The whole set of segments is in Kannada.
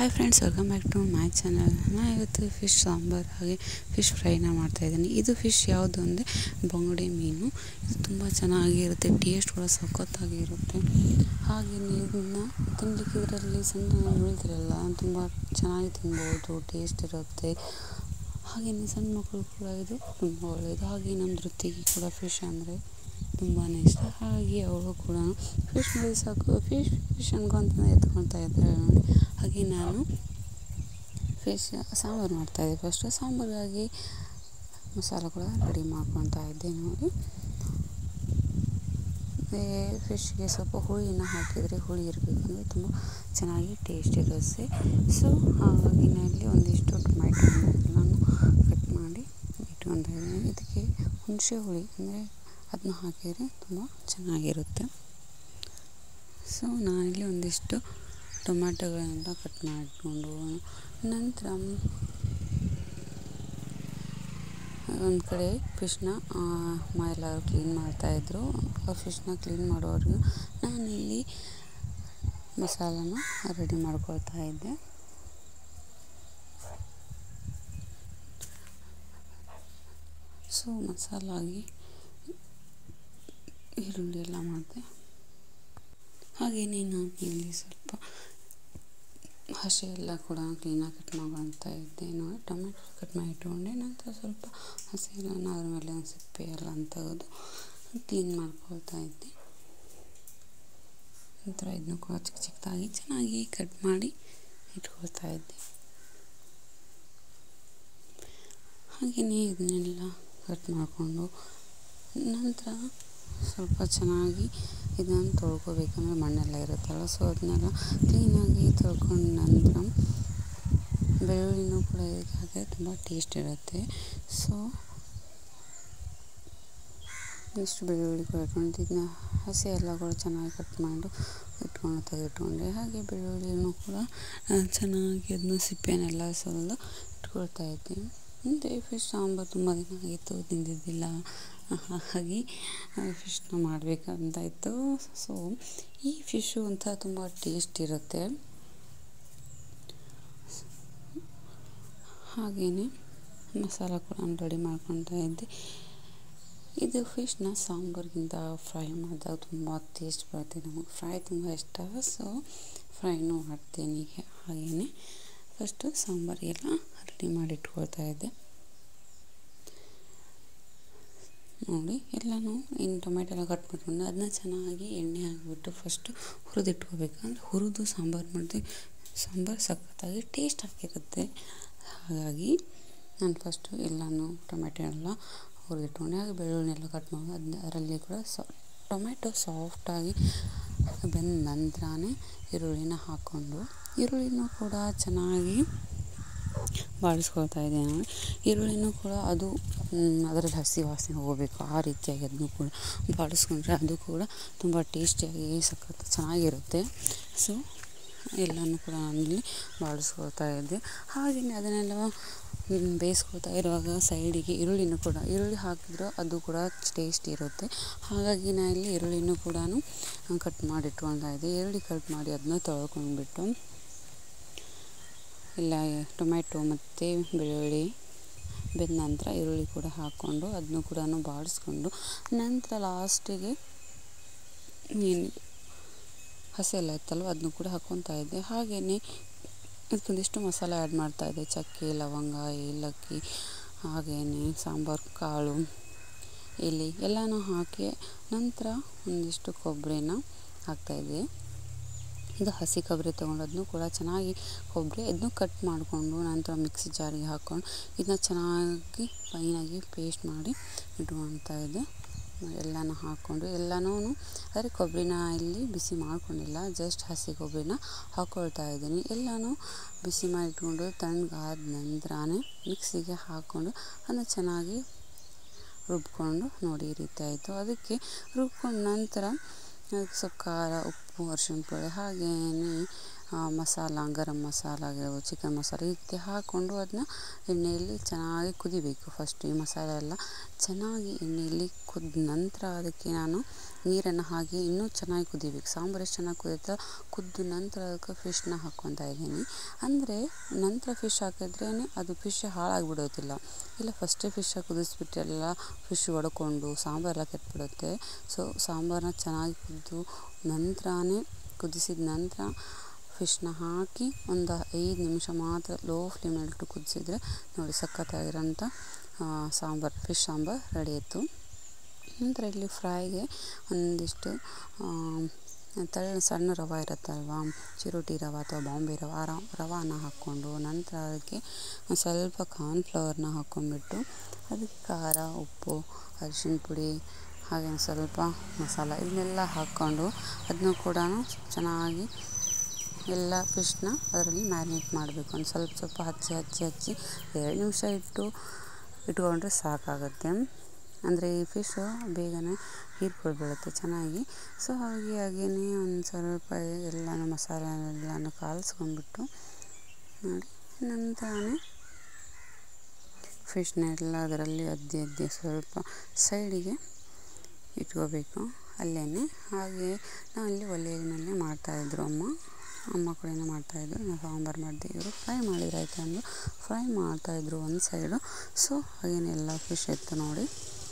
hi friends welcome back to my channel ನಾನು ಇವತ್ತು ಫಿಶ್ ಸಾಂಬಾರು ಹಾಗೆ ಫಿಶ್ ಫ್ರೈನ ಮಾಡ್ತಾಯಿದ್ದೀನಿ ಇದು ಫಿಶ್ ಯಾವುದು ಅಂದರೆ ಬಂಗುಡೆ ಮೀನು ಇದು ತುಂಬ ಚೆನ್ನಾಗಿರುತ್ತೆ ಟೇಸ್ಟ್ ಕೂಡ ಸಖತ್ತಾಗಿರುತ್ತೆ ಹಾಗೆಯೇ ಇದನ್ನು ತಿನ್ನಲಿಕ್ಕೆ ಇದರಲ್ಲಿ ಸಣ್ಣ ಉಳಿದಿರಲ್ಲ ತುಂಬ ಚೆನ್ನಾಗಿ ತಿನ್ಬೋದು ಟೇಸ್ಟ್ ಇರುತ್ತೆ ಹಾಗೆಯೇ ಸಣ್ಣ ಮಕ್ಕಳು ಕೂಡ ಇದು ತುಂಬ ಒಳ್ಳೆಯದು ಹಾಗೆ ನಮ್ಮ ವೃತ್ತಿಗೆ ಕೂಡ ಫಿಶ್ ಅಂದರೆ ತುಂಬಾ ಇಷ್ಟ ಹಾಗೆ ಅವಳು ಕೂಡ ಫಿಶ್ ನೋಡಿ ಸಾಕು ಫಿಶ್ ಫಿಶ್ ಅನ್ಕೊಂತ ಎತ್ಕೊಳ್ತಾ ಇದ್ದಾಳೆ ನೋಡಿ ಹಾಗೆ ನಾನು ಫಿಶ್ ಸಾಂಬಾರು ಮಾಡ್ತಾಯಿದ್ದೆ ಫಸ್ಟು ಸಾಂಬಾರಿಗಾಗಿ ಮಸಾಲ ಕೂಡ ರೆಡಿ ಮಾಡ್ಕೊತಾ ಇದ್ದೆ ನೋಡಿ ಫಿಶ್ಗೆ ಸ್ವಲ್ಪ ಹುಳಿನ ಹಾಕಿದರೆ ಹುಳಿ ಇರಬೇಕಂದ್ರೆ ತುಂಬ ಚೆನ್ನಾಗಿ ಟೇಸ್ಟ್ ಇರುತ್ತೆ ಸೊ ಹಾಗಾಗಿ ನಾನಿಲ್ಲಿ ಒಂದಿಷ್ಟು ಟೊಮ್ಯಾಟೊ ಎಲ್ಲನೂ ಕಟ್ ಮಾಡಿ ಇಟ್ಕೊತಾ ಇದ್ದೀನಿ ಇದಕ್ಕೆ ಹುಣಸೆ ಹುಳಿ ಅಂದರೆ ಅದನ್ನ ಹಾಕಿದರೆ ತುಂಬ ಚೆನ್ನಾಗಿರುತ್ತೆ ಸೊ ನಾನಿಲ್ಲಿ ಒಂದಿಷ್ಟು ಟೊಮ್ಯಾಟೊಗಳನ್ನೆಲ್ಲ ಕಟ್ ಮಾಡಿಟ್ಕೊಂಡು ನಂತರ ಒಂದು ಕಡೆ ಫಿಶ್ನ ಎಲ್ಲರೂ ಕ್ಲೀನ್ ಮಾಡ್ತಾಯಿದ್ರು ಆ ಫಿಶ್ನ ಕ್ಲೀನ್ ಮಾಡೋರು ನಾನಿಲ್ಲಿ ಮಸಾಲನ ರೆಡಿ ಮಾಡ್ಕೊಳ್ತಾ ಇದ್ದೆ ಸೊ ಮಸಾಲಾಗಿ ಈರುಳ್ಳಿ ಎಲ್ಲ ಮಾಡಿದೆ ಹಾಗೆಯೇ ನಾನು ಇಲ್ಲಿ ಸ್ವಲ್ಪ ಹಸಿ ಎಲ್ಲ ಕೂಡ ಕ್ಲೀನಾಗಿ ಕಟ್ ಮಾಡ್ಕೊಳ್ತಾ ಇದ್ದೆ ನೋಡಿ ಟೊಮೆಟೊ ಕಟ್ ಮಾಡಿ ಇಟ್ಕೊಂಡೆ ನಂತರ ಸ್ವಲ್ಪ ಹಸಿ ಎಲ್ಲನ ಅದ್ರ ಮೇಲೆ ಒಂದು ಸಿಪ್ಪೆ ಎಲ್ಲ ತೆಗೆದು ಕ್ಲೀನ್ ಮಾಡ್ಕೊಳ್ತಾ ಇದ್ದೆ ನಂತರ ಇದನ್ನು ಕೂಡ ಚಿಕ್ಕ ಚಿಕ್ಕದಾಗಿ ಚೆನ್ನಾಗಿ ಕಟ್ ಮಾಡಿ ಇಟ್ಕೊಳ್ತಾ ಇದ್ದೆ ಹಾಗೆಯೇ ಇದನ್ನೆಲ್ಲ ಕಟ್ ಮಾಡಿಕೊಂಡು ನಂತರ ಸ್ವಲ್ಪ ಚೆನ್ನಾಗಿ ಇದನ್ನು ತೊಳ್ಕೊಬೇಕಂದ್ರೆ ಮಣ್ಣೆಲ್ಲ ಇರುತ್ತಲ್ಲ ಸೊ ಅದನ್ನೆಲ್ಲ ಕ್ಲೀನಾಗಿ ತೊಳ್ಕೊಂಡ ನಂತರ ಬೆಳ್ಳುಳ್ಳಿನೂ ಕೂಡ ಇದಕ್ಕೆ ಹಾಕಿದ್ರೆ ತುಂಬ ಟೇಸ್ಟ್ ಇರುತ್ತೆ ಸೊ ಇಷ್ಟು ಬೆಳ್ಳುಳ್ಳಿ ಕೂಡ ಇಟ್ಕೊಂಡು ಇದನ್ನ ಹಸಿ ಎಲ್ಲ ಕೂಡ ಚೆನ್ನಾಗಿ ಕಟ್ ಮಾಡಿ ಇಟ್ಕೊಂಡು ತೆಗೆದಿಟ್ಕೊಂಡೆ ಹಾಗೆ ಬೆಳ್ಳುಳ್ಳಿನೂ ಕೂಡ ಚೆನ್ನಾಗಿ ಅದನ್ನ ಸಿಪ್ಪೆನೆಲ್ಲ ಸರಿದು ಇಟ್ಕೊಳ್ತಾ ಇದ್ದೆ ಮತ್ತು ಫಿಶ್ ಸಾಂಬಾರು ತುಂಬ ದಿನ ಆಗಿತ್ತು ತಿಂದಿದ್ದಿಲ್ಲ ಹಾಗಾಗಿ ಫಿಶ್ನ ಮಾಡಬೇಕಂತ ಇತ್ತು ಸೊ ಈ ಫಿಶ್ಶು ಅಂತ ತುಂಬ ಟೇಸ್ಟ್ ಇರುತ್ತೆ ಹಾಗೆಯೇ ಮಸಾಲ ಕೂಡ ರೆಡಿ ಮಾಡ್ಕೊತಾ ಇದ್ದೆ ಇದು ಫಿಶ್ನ ಸಾಂಬಾರ್ಗಿಂತ ಫ್ರೈ ಮಾಡಿದಾಗ ತುಂಬ ಟೇಸ್ಟ್ ಬರುತ್ತೆ ನಮಗೆ ಫ್ರೈ ತುಂಬ ಇಷ್ಟ ಸೊ ಫ್ರೈನೂ ಮಾಡ್ತೀನಿ ಹಾಗೆಯೇ ಫಸ್ಟು ಸಾಂಬಾರಿಗೆಲ್ಲ ರೆಡಿ ಮಾಡಿ ಇಟ್ಕೊಳ್ತಾ ಇದ್ದೆ ನೋಡಿ ಎಲ್ಲನೂ ಇನ್ನು ಟೊಮೆಟೊ ಎಲ್ಲ ಕಟ್ ಮಾಡ್ಕೊಂಡು ಅದನ್ನ ಚೆನ್ನಾಗಿ ಎಣ್ಣೆ ಹಾಕಿಬಿಟ್ಟು ಫಸ್ಟು ಹುರಿದಿಟ್ಕೋಬೇಕು ಅಂದರೆ ಹುರಿದು ಸಾಂಬಾರು ಮಾಡಿದ್ರೆ ಸಾಂಬಾರು ಸಖತ್ತಾಗಿ ಟೇಸ್ಟ್ ಆಗಿರುತ್ತೆ ಹಾಗಾಗಿ ನಾನು ಫಸ್ಟು ಎಲ್ಲನೂ ಟೊಮೆಟೊ ಎಲ್ಲ ಹುರಿದಿಟ್ಕೊಂಡೆ ಹಾಗೆ ಬೆಳ್ಳುಳ್ಳಿನೆಲ್ಲ ಕಟ್ ಮಾಡಿ ಅದನ್ನ ಅದರಲ್ಲಿ ಕೂಡ ಸಾ ಟೊಮೆಟೊ ಸಾಫ್ಟಾಗಿ ಬೆಂದ ನಂತರನೇ ಈರುಳ್ಳಿನ ಹಾಕ್ಕೊಂಡು ಈರುಳ್ಳಿನೂ ಕೂಡ ಚೆನ್ನಾಗಿ ಬಾಡಿಸ್ಕೊಳ್ತಾ ಇದ್ದೇನೆ ಈರುಳ್ಳಿನೂ ಕೂಡ ಅದು ಅದರಲ್ಲಿ ಹಸಿ ವಾಸನೆ ಹೋಗಬೇಕು ಆ ರೀತಿಯಾಗಿ ಅದನ್ನು ಕೂಡ ಬಾಡಿಸ್ಕೊಂಡ್ರೆ ಅದು ಕೂಡ ತುಂಬ ಟೇಸ್ಟಿಯಾಗಿ ಸಖತ್ ಚೆನ್ನಾಗಿರುತ್ತೆ ಸೊ ಎಲ್ಲನೂ ಕೂಡ ನಾನಿಲ್ಲಿ ಬಾಡಿಸ್ಕೊಳ್ತಾ ಇದ್ದೆ ಹಾಗೆಯೇ ಅದನ್ನೆಲ್ಲ ಬೇಯಿಸ್ಕೊಳ್ತಾ ಇರುವಾಗ ಸೈಡಿಗೆ ಈರುಳ್ಳಿನೂ ಕೂಡ ಈರುಳ್ಳಿ ಹಾಕಿದ್ರೆ ಅದು ಕೂಡ ಟೇಸ್ಟ್ ಇರುತ್ತೆ ಹಾಗಾಗಿ ನಾನು ಇಲ್ಲಿ ಈರುಳ್ಳಿನೂ ಕೂಡ ಕಟ್ ಮಾಡಿ ಇಟ್ಕೊಳ್ತಾ ಇದ್ದೆ ಈರುಳ್ಳಿ ಕಟ್ ಮಾಡಿ ಅದನ್ನ ತೊಳ್ಕೊಂಡ್ಬಿಟ್ಟು ಇಲ್ಲ ಟೊಮೆಟೊ ಮತ್ತು ಬೆಳ್ಳುಳ್ಳಿ ಬೆಂದ ನಂತರ ಈರುಳ್ಳಿ ಕೂಡ ಹಾಕ್ಕೊಂಡು ಅದನ್ನು ಕೂಡ ಬಾಡಿಸ್ಕೊಂಡು ನಂತರ ಲಾಸ್ಟಿಗೆ ಏನು ಹಸಿ ಎಲ್ಲ ಇತ್ತಲ್ವ ಅದನ್ನು ಕೂಡ ಹಾಕ್ಕೊತಾ ಇದ್ದೆ ಹಾಗೆಯೇ ಅದಕ್ಕೊಂದಿಷ್ಟು ಮಸಾಲೆ ಆ್ಯಡ್ ಮಾಡ್ತಾಯಿದ್ದೆ ಚಕ್ಕೆ ಲವಂಗ ಏಲಕ್ಕಿ ಹಾಗೆಯೇ ಸಾಂಬಾರು ಕಾಳು ಎಲೆ ಎಲ್ಲನೂ ಹಾಕಿ ನಂತರ ಒಂದಿಷ್ಟು ಕೊಬ್ಬರಿನ ಹಾಕ್ತಾಯಿದ್ದೆ ಇದು ಹಸಿ ಕೊಬ್ಬರಿ ತೊಗೊಂಡದನ್ನು ಕೂಡ ಚೆನ್ನಾಗಿ ಕೊಬ್ಬರಿ ಇದನ್ನು ಕಟ್ ಮಾಡಿಕೊಂಡು ನಂತರ ಮಿಕ್ಸಿ ಜಾರಿಗೆ ಹಾಕ್ಕೊಂಡು ಇದನ್ನ ಚೆನ್ನಾಗಿ ಫೈನಾಗಿ ಪೇಸ್ಟ್ ಮಾಡಿ ಇಟ್ಕೊಳ್ತಾ ಇದ್ದೆ ಎಲ್ಲನೂ ಹಾಕ್ಕೊಂಡು ಎಲ್ಲನೂ ಆದರೆ ಕೊಬ್ಬರಿನ ಇಲ್ಲಿ ಬಿಸಿ ಮಾಡ್ಕೊಂಡಿಲ್ಲ ಜಸ್ಟ್ ಹಸಿ ಕೊಬ್ಬರಿನ ಹಾಕ್ಕೊಳ್ತಾ ಇದ್ದೀನಿ ಎಲ್ಲನೂ ಬಿಸಿ ಮಾಡಿ ಇಟ್ಕೊಂಡು ತಣ್ಣಗಾದ ನಂತರನೇ ಮಿಕ್ಸಿಗೆ ಹಾಕ್ಕೊಂಡು ಅದನ್ನು ಚೆನ್ನಾಗಿ ರುಬ್ಕೊಂಡು ನೋಡಿ ಈ ರೀತಿ ಆಯಿತು ಅದಕ್ಕೆ ರುಬ್ಕೊಂಡ ನಂತರ ಅದಕ್ಕೆ ಸ್ವಲ್ಪ ಖಾರ ಉಪ್ಪು ಅರಿಶಿಣ ಪುಡಿ ಹಾಗೆಯೇ ಮಸಾಲ ಗರಂ ಮಸಾಲ ಆಗಿರ್ಬೋದು ಚಿಕನ್ ಮಸಾಲ ಈ ರೀತಿ ಹಾಕ್ಕೊಂಡು ಅದನ್ನ ಎಣ್ಣೆಯಲ್ಲಿ ಚೆನ್ನಾಗಿ ಕುದಿಬೇಕು ಫಸ್ಟ್ ಈ ಮಸಾಲೆ ಎಲ್ಲ ಚೆನ್ನಾಗಿ ಎಣ್ಣೆಯಲ್ಲಿ ಕುದ್ದ ನಂತರ ಅದಕ್ಕೆ ನಾನು ನೀರನ್ನು ಹಾಕಿ ಇನ್ನೂ ಚೆನ್ನಾಗಿ ಕುದಿಬೇಕು ಸಾಂಬಾರು ಎಷ್ಟು ಚೆನ್ನಾಗಿ ಕುದಿಯುತ್ತೋ ಕುದ್ದು ನಂತರ ಅದಕ್ಕೆ ಫಿಶ್ನ ಹಾಕ್ಕೊತಾ ಇದ್ದೀನಿ ಅಂದರೆ ನಂತರ ಫಿಶ್ ಹಾಕಿದ್ರೇ ಅದು ಫಿಶ್ ಹಾಳಾಗಿಬಿಡೋದಿಲ್ಲ ಇಲ್ಲ ಫಸ್ಟೇ ಫಿಶ್ ಕುದಿಸ್ಬಿಟ್ಟೆಲ್ಲ ಫಿಶ್ ಒಡ್ಕೊಂಡು ಸಾಂಬಾರೆಲ್ಲ ಕೆಟ್ಬಿಡುತ್ತೆ ಸೊ ಸಾಂಬಾರನ್ನ ಚೆನ್ನಾಗಿ ಕುದ್ದು ನಂತರನೇ ಕುದಿಸಿದ ನಂತರ ಫಿಶ್ನ ಹಾಕಿ ಒಂದು ಐದು ನಿಮಿಷ ಮಾತ್ರ ಲೋ ಫ್ಲೇಮಲ್ಲಿಟ್ಟು ಕುದಿಸಿದ್ರೆ ನೋಡಿ ಸಖತ್ತಾಗಿರೋಂಥ ಸಾಂಬಾರು ಫಿಶ್ ಸಾಂಬಾರು ರೆಡಿ ಆಯಿತು ನಂತರ ಇಲ್ಲಿ ಫ್ರೈಗೆ ಒಂದಿಷ್ಟು ತಳ್ಳ ಸಣ್ಣ ರವೆ ಇರುತ್ತಲ್ವ ಚಿರೋಟಿ ರವೆ ಅಥವಾ ಬಾಂಬೆ ರವೆ ಆ ರವಾನ ಹಾಕ್ಕೊಂಡು ನಂತರ ಅದಕ್ಕೆ ಒಂದು ಸ್ವಲ್ಪ ಕಾರ್ನ್ಫ್ಲವರ್ನ ಹಾಕ್ಕೊಂಡ್ಬಿಟ್ಟು ಅದಕ್ಕೆ ಖಾರ ಉಪ್ಪು ಅರಿಶಿಣ ಪುಡಿ ಹಾಗೆ ಸ್ವಲ್ಪ ಮಸಾಲ ಇದನ್ನೆಲ್ಲ ಹಾಕ್ಕೊಂಡು ಅದನ್ನು ಕೂಡ ಚೆನ್ನಾಗಿ ಎಲ್ಲ ಫಿಶ್ನ ಅದರಲ್ಲಿ ಮ್ಯಾರಿನೇಟ್ ಮಾಡಬೇಕು ಒಂದು ಸ್ವಲ್ಪ ಸ್ವಲ್ಪ ಹಚ್ಚಿ ಹಚ್ಚಿ ಹಚ್ಚಿ ಎರಡು ನಿಮಿಷ ಇಟ್ಟು ಇಟ್ಕೊಂಡ್ರೆ ಸಾಕಾಗುತ್ತೆ ಅಂದರೆ ಈ ಫಿಶು ಬೇಗನೆ ಹೀರ್ಕೊಳ್ಬಿಡುತ್ತೆ ಚೆನ್ನಾಗಿ ಸೊ ಹಾಗೆ ಹಾಗೆಯೇ ಒಂದು ಸ್ವಲ್ಪ ಎಲ್ಲನೂ ಮಸಾಲ ಎಲ್ಲನೂ ಕಾಲ್ಸ್ಕೊಂಡ್ಬಿಟ್ಟು ನೋಡಿ ನಂತರನೇ ಫಿಶ್ನೆಲ್ಲ ಅದರಲ್ಲಿ ಅದ್ದಿ ಅದ್ದಿ ಸ್ವಲ್ಪ ಸೈಡಿಗೆ ಇಟ್ಕೋಬೇಕು ಅಲ್ಲೇ ಹಾಗೆ ನಾವಲ್ಲಿ ಒಲೆ ಮೇಲೆ ಮಾಡ್ತಾಯಿದ್ರು ಅಮ್ಮ ಅಮ್ಮ ಕೂಡ ಏನೋ ಮಾಡ್ತಾಯಿದ್ರು ನಾವು ಸಾಂಬಾರು ಮಾಡಿದೆ ಇವರು ಫ್ರೈ ಮಾಡಿದ್ರೆ ಆಯ್ತು ಅಂದು ಫ್ರೈ ಮಾಡ್ತಾಯಿದ್ರು ಒಂದು ಸೈಡು ಸೊ ಹಾಗೇನೆಲ್ಲ ಫಿಶ್ ಇತ್ತು ನೋಡಿ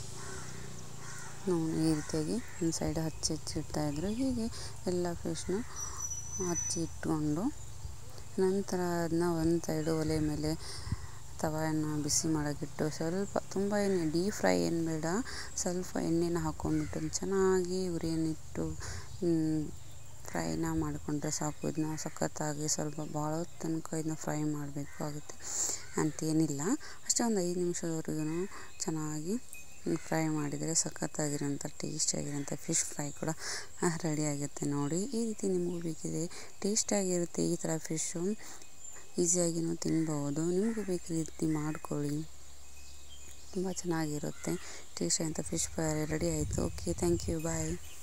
ನೋಡಿ ಈ ರೀತಿಯಾಗಿ ಒಂದು ಸೈಡ್ ಹಚ್ಚಿ ಹಚ್ಚಿ ಇಡ್ತಾಯಿದ್ರು ಹೀಗೆ ಎಲ್ಲ ಫಿಶ್ನ ಹಚ್ಚಿ ಇಟ್ಕೊಂಡು ನಂತರ ಅದನ್ನ ಒಂದು ಸೈಡು ಒಲೆ ಮೇಲೆ ತವಾಯನ್ನು ಬಿಸಿ ಮಾಡೋಕ್ಕಿಟ್ಟು ಸ್ವಲ್ಪ ತುಂಬ ಎಣ್ಣೆ ಡೀಪ್ ಫ್ರೈ ಏನು ಬೇಡ ಸ್ವಲ್ಪ ಎಣ್ಣೆನ ಹಾಕ್ಕೊಂಡ್ಬಿಟ್ಟು ಚೆನ್ನಾಗಿ ಉರಿಯನ್ನಿಟ್ಟು ಫ್ರೈನ ಮಾಡಿಕೊಂಡ್ರೆ ಸಾಕು ಇದನ್ನ ಸಖತ್ತಾಗಿ ಸ್ವಲ್ಪ ಭಾಳ ಹೊತ್ತು ತನಕ ಇದನ್ನ ಫ್ರೈ ಮಾಡಬೇಕು ಆಗುತ್ತೆ ಅಂತೇನಿಲ್ಲ ಅಷ್ಟೇ ಒಂದು ಐದು ನಿಮಿಷದವರೆಗೂ ಚೆನ್ನಾಗಿ ಫ್ರೈ ಮಾಡಿದರೆ ಸಖತ್ತಾಗಿರೋಂಥ ಟೇಸ್ಟಿಯಾಗಿರೋಂಥ ಫಿಶ್ ಫ್ರೈ ಕೂಡ ರೆಡಿಯಾಗುತ್ತೆ ನೋಡಿ ಈ ರೀತಿ ನಿಮಗೂ ಬೇಕಿದೆ ಟೇಸ್ಟಿಯಾಗಿರುತ್ತೆ ಈ ಥರ ಫಿಶ್ಶು ಈಸಿಯಾಗಿಯೂ ತಿನ್ಬೋದು ನಿಮಗೂ ಬೇಕು ರೀತಿ ಮಾಡ್ಕೊಳ್ಳಿ ತುಂಬ ಚೆನ್ನಾಗಿರುತ್ತೆ ಟೇಸ್ಟಿಯಾದಂಥ ಫಿಶ್ ಫ್ರೈ ರೆಡಿ ಆಯಿತು ಓಕೆ ಥ್ಯಾಂಕ್ ಯು ಬಾಯ್